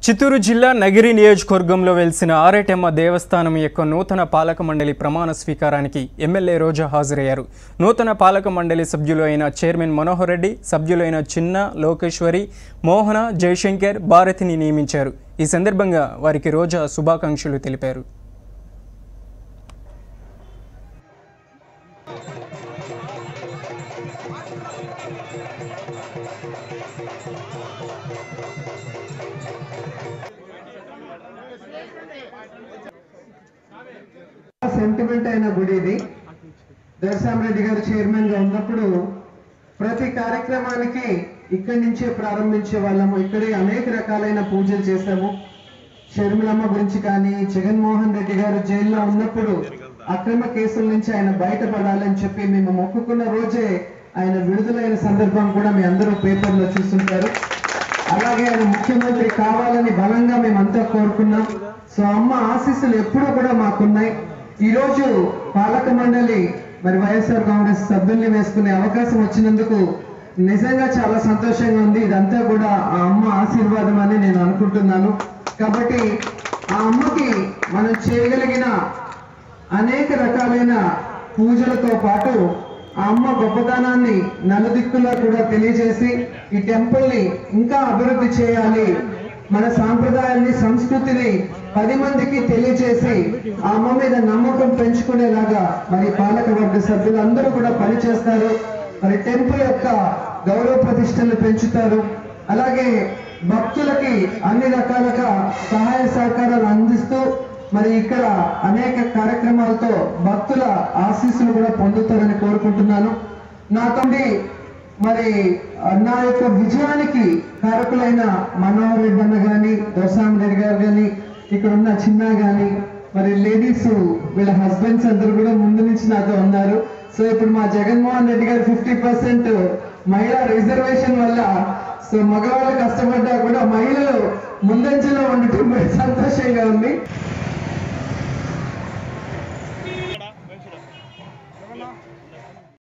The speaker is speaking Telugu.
చిత్తూరు జిల్లా నగిరి నియోజకవర్గంలో వెలిసిన ఆరేటెమ్మ దేవస్థానం యొక్క నూతన పాలక మండలి ప్రమాణ స్వీకారానికి ఎమ్మెల్యే రోజా హాజరయ్యారు నూతన పాలక మండలి సభ్యులు అయిన చైర్మన్ మనోహర్ రెడ్డి సభ్యులైన చిన్న లోకేశ్వరి మోహన జయశంకర్ భారతిని నియమించారు ఈ సందర్భంగా వారికి రోజా శుభాకాంక్షలు తెలిపారు సెంటిమెంట్ అయిన గుడి ఇది రెడ్డి గారు చైర్మన్ గా ఉన్నప్పుడు ప్రతి కార్యక్రమానికి ఇక్కడి నుంచే ప్రారంభించే వాళ్ళము ఇక్కడే అనేక రకాలైన పూజలు చేశాము షర్మిలమ్మ గురించి కానీ జగన్మోహన్ రెడ్డి గారు జైల్లో ఉన్నప్పుడు అక్రమ కేసుల నుంచి ఆయన బయటపడాలని చెప్పి మేము మొక్కుకున్న రోజే ఆయన విడుదలైన సందర్భం కూడా మీ అందరూ పేపర్లో చూస్తుంటారు అలాగే ఆయన ముఖ్యమంత్రి కావాలని బలంగా మేమంతా కోరుకున్నాం సో అమ్మ ఆశీస్సులు ఎప్పుడూ కూడా మాకున్నాయి ఈ రోజు పాలక మండలి మరి వైఎస్ఆర్ కాంగ్రెస్ సభ్యుల్ని వేసుకునే అవకాశం వచ్చినందుకు నిజంగా చాలా సంతోషంగా ఉంది ఇదంతా కూడా ఆ అమ్మ ఆశీర్వాదం అని నేను అనుకుంటున్నాను కాబట్టి ఆ అమ్మకి మనం చేయగలిగిన అనేక రకాలైన పూజలతో పాటు ఆ అమ్మ గొప్పతనాన్ని నలుదిక్కులా కూడా తెలియజేసి ఈ టెంపుల్ ని ఇంకా అభివృద్ధి చేయాలి మన సాంప్రదాయాన్ని సంస్కృతిని పది మందికి తెలియజేసి ఆ అమ్మ మీద నమ్మకం పెంచుకునేలాగా మరి పాలక వర్గ సభ్యులందరూ కూడా పనిచేస్తారు మరి టెంపుల్ యొక్క గౌరవ ప్రతిష్టలు పెంచుతారు అలాగే భక్తులకి అన్ని రకాలుగా సహాయ సహకారాలు అందిస్తూ మరి ఇక్కడ అనేక కార్యక్రమాలతో భక్తుల ఆశీస్సులు కూడా పొందుతారని కోరుకుంటున్నాను నాతోటి మరి ఆ, నా యొక్క విజయానికి కారకులైన మనోహర్ రెడ్డి అన్న గాని రెడ్డి గారు గాని ఇక్కడ ఉన్న చిన్న గాని మరి లేడీస్ వీళ్ళ హస్బెండ్స్ అందరూ కూడా ముందు నుంచి నాతో ఉన్నారు సో ఇప్పుడు మా జగన్మోహన్ రెడ్డి గారు ఫిఫ్టీ పర్సెంట్ మహిళా రిజర్వేషన్ వల్ల సో మగవాళ్ళు కష్టపడ్డా కూడా మహిళలు ముందంజలో ఉండటం సంతోషంగా ఉంది